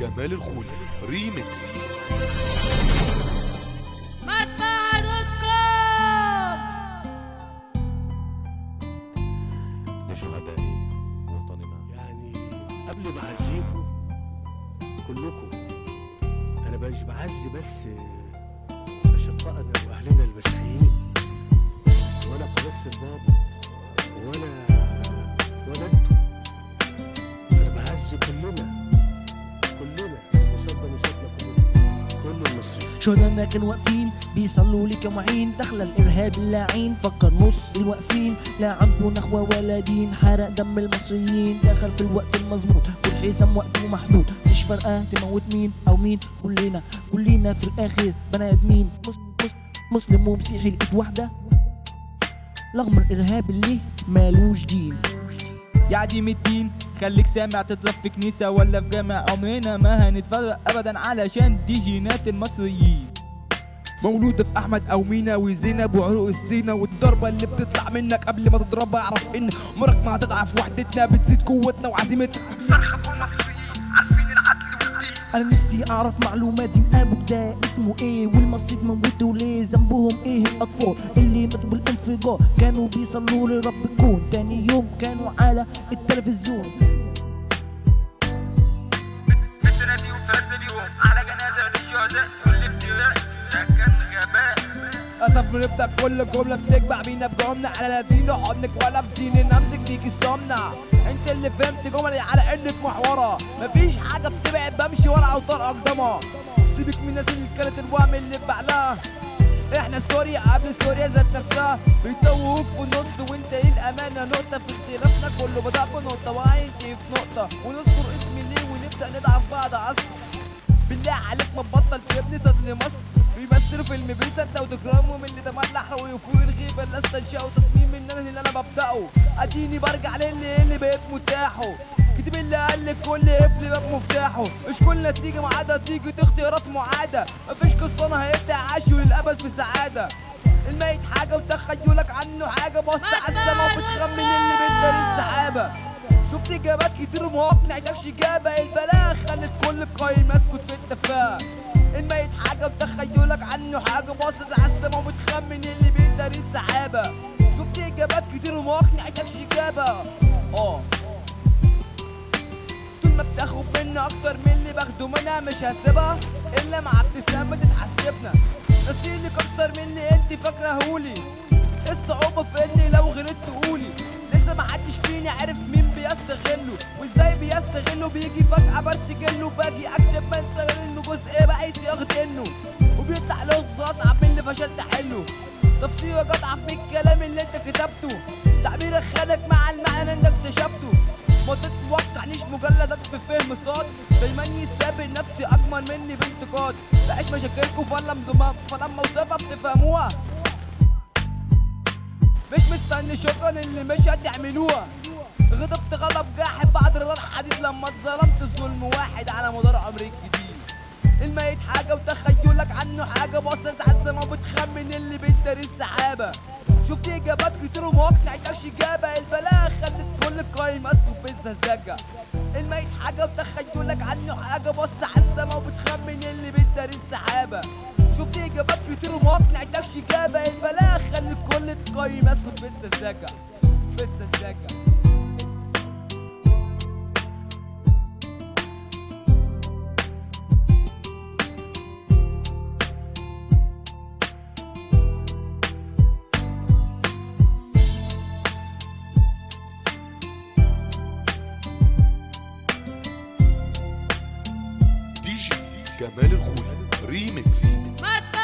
جمال الخولي ريميكس مدفع دوت كوم يا شهدائي وطننا يعني قبل ما اعزيكم كلكم انا مش بعزي بس اشقائنا واهلنا المسيحيين ولا قداسه البابا ولا ولا انتوا انا بعزي كلنا كلنا وصدنا وصدنا كلنا كل المصريين شهدانا كانوا واقفين بيصلوا لك يا معين دخل الارهاب اللاعين فكر نص الواقفين لا عنده نخوه ولا دين حرق دم المصريين دخل في الوقت المظبوط والحزام وقته محدود مش فارقه تموت مين او مين كلنا كلنا في الاخر بني ادمين مس- مس- مسلم ومسيحي الايد واحده رغم الارهاب اللي مالوش دين يا عديم الدين خليك سامع تضرب في كنيسة ولا في جامع عمرنا ما هنتفرق أبدا علشان دي جينات المصريين مولود في احمد او مينا وزينب وعروق السينا والضربه اللي بتطلع منك قبل ما تضربها اعرف ان عمرك ما هتضعف وحدتنا بتزيد قوتنا وعزيمتنا صرخه فوق المصريين عارفين العدل والدين انا نفسي اعرف معلومات دين ابوك ده اسمه ايه والمصري موتوا ليه ذنبهم ايه الاطفال اللي ماتوا بالانفجار كانوا بيصلوا لرب الكون تاني يوم كانوا على التلفزيون السنة دي وفاز اليوم على جنازة للشهداء والافتراء ده كان غباء اسف نبدا كل جمله بتجمع بينا بجمله على نادينا حضنك ولا في ديننا نمسك فيك السمنه انت اللي فهمت جملي على انك محوره مفيش حاجه بتبعد بمشي ورا اوتار اقدامها سيبك من الناس اللي كانت الوهم اللي بعلها احنا سوريا قبل سوريا ذات نفسها بيتوهوك في النص وانت ايه الامانه نقطه في اختلافنا كله بدا بنقطه وهينتهي في نقطه ونذكر اسمي ليه ونبدا نضعف بعد عصر بالله عليك ما تبطل تبني صد لمصر بيمثلوا فيلم بيصدق وتكرمهم اللي تملح ويفوق الغيبه اللي استنشقوا تصميم من انا اللي انا ببداه اديني برجع للي اللي بقيت متاحه كتب اللي قال لك كل قفل باب مفتاحه مش كل نتيجه معاده تيجي اختيارات معاده مفيش قصه هيبدا عاش للابد في سعاده الميت حاجه وتخيلك عنه حاجه بص على السما وبتخمن اللي بيدار السحابه شفت اجابات كتير وما اقنعتكش اجابه البلاغ خلت كل القايم اسكت في التفاهه الميت حاجه وتخيلك عنه حاجه باصص على السما وبتخمن اللي بيدار السحابه شفت اجابات كتير وما اقنعتكش اجابه اه طول ما بتاخد مني اكتر من اللي باخده منها مش هسيبها الا مع ابتسامه تتحسبنا نسيلك اكتر من اللي انت فاكره هولي الصعوبه في اني لو غلطت تقولي لسه محدش فينا عارف مين بيستغله وازاي بيستغله بيجي فجأة برتجله باجي اكتب ما انسى انه جزء بقيت ياخدنه وبيطلع له اضعف من اللي فشلت احله تفسيرك اضعف من الكلام اللي انت كتبته تعبيرك خانك مع المعنى انت اكتشفته ما تتوقعنيش مجلدات في فهم صاد دايما يسابق نفسي اجمل مني بانتقاد بعيش مشاكلكوا فلما فلما اوصفها بتفهموها مش مستني شكرا اللي مش هتعملوها غضبت غضب جاحد بعد رضا الحديد لما اتظلمت ظلم واحد على مدار عمري الجديد الميت حاجة وتخيلك عنه حاجة باصص على السما وبتخمن اللي بيدار السحابة شفت اجابات كتير وما اقنعتكش اجابة البلاغ خلت كل القايم اسكت بالسذاجة الميت حاجة وتخيلك عنه حاجة بص على السما وبتخمن اللي بيدار السحابة شفت اجابات كتير وما اقنعتكش اجابة البلاغ خلت كل القايم اسكت بالسذاجة بالسذاجة دي جي جمال الخولي ريميكس مدفع